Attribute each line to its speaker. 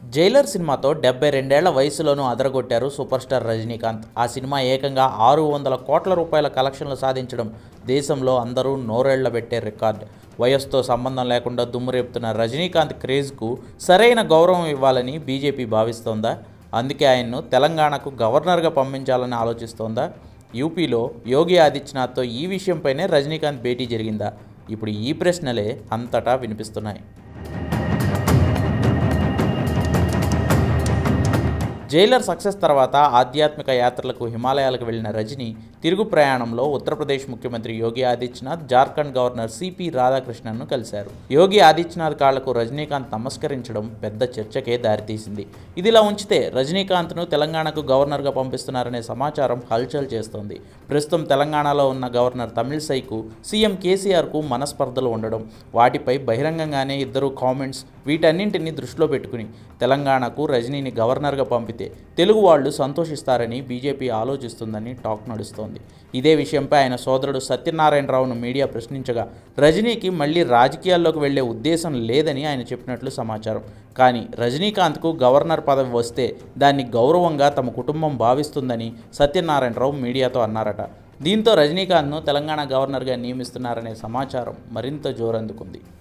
Speaker 1: Jailer సినిమాతో డెబ్బై రెండేళ్ల వయసులోనూ అదరగొట్టారు సూపర్ స్టార్ రజనీకాంత్ ఆ సినిమా ఏకంగా ఆరు వందల కోట్ల రూపాయల కలెక్షన్లు సాధించడం దేశంలో అందరూ నోరేళ్లబెట్టే రికార్డ్ వయస్సుతో సంబంధం లేకుండా దుమ్మురేపుతున్న రజనీకాంత్ క్రేజ్కు సరైన గౌరవం ఇవ్వాలని బీజేపీ భావిస్తోందా అందుకే ఆయన్ను తెలంగాణకు గవర్నర్గా పంపించాలని ఆలోచిస్తోందా యూపీలో యోగి ఆదిత్యనాథ్తో ఈ విషయంపైనే రజనీకాంత్ భేటీ జరిగిందా ఇప్పుడు ఈ ప్రశ్నలే అంతటా వినిపిస్తున్నాయి జైలర్ సక్సెస్ తర్వాత ఆధ్యాత్మిక యాత్రలకు హిమాలయాలకు వెళ్లిన రజని తిరుగు ప్రయాణంలో ఉత్తరప్రదేశ్ ముఖ్యమంత్రి యోగి ఆదిత్యనాథ్ జార్ఖండ్ గవర్నర్ సిపి రాధాకృష్ణన్ను కలిశారు యోగి ఆదిత్యనాథ్ కాళ్లకు రజనీకాంత్ నమస్కరించడం పెద్ద చర్చకే దారితీసింది ఇదిలా ఉంచితే రజనీకాంత్ను తెలంగాణకు గవర్నర్గా పంపిస్తున్నారనే సమాచారం హల్చల్ చేస్తోంది ప్రస్తుతం తెలంగాణలో ఉన్న గవర్నర్ తమిళసైకు సీఎం కేసీఆర్కు మనస్పర్ధలు ఉండడం వాటిపై బహిరంగంగానే ఇద్దరు కామెంట్స్ వీటన్నింటినీ దృష్టిలో పెట్టుకుని తెలంగాణకు రజనీని గవర్నర్గా పంపితే తెలుగు వాళ్ళు సంతోషిస్తారని బీజేపీ ఆలోచిస్తుందని టాక్ నడుస్తోంది ఇదే విషయంపై ఆయన సోదరుడు సత్యనారాయణరావును మీడియా ప్రశ్నించగా రజనీకి మళ్ళీ రాజకీయాల్లోకి వెళ్లే ఉద్దేశం లేదని ఆయన చెప్పినట్లు సమాచారం కానీ రజనీకాంత్కు గవర్నర్ పదవి వస్తే దాన్ని గౌరవంగా తమ కుటుంబం భావిస్తుందని సత్యనారాయణరావు మీడియాతో అన్నారట దీంతో రజనీకాంత్ను తెలంగాణ గవర్నర్గా నియమిస్తున్నారనే సమాచారం మరింత జోరందుకుంది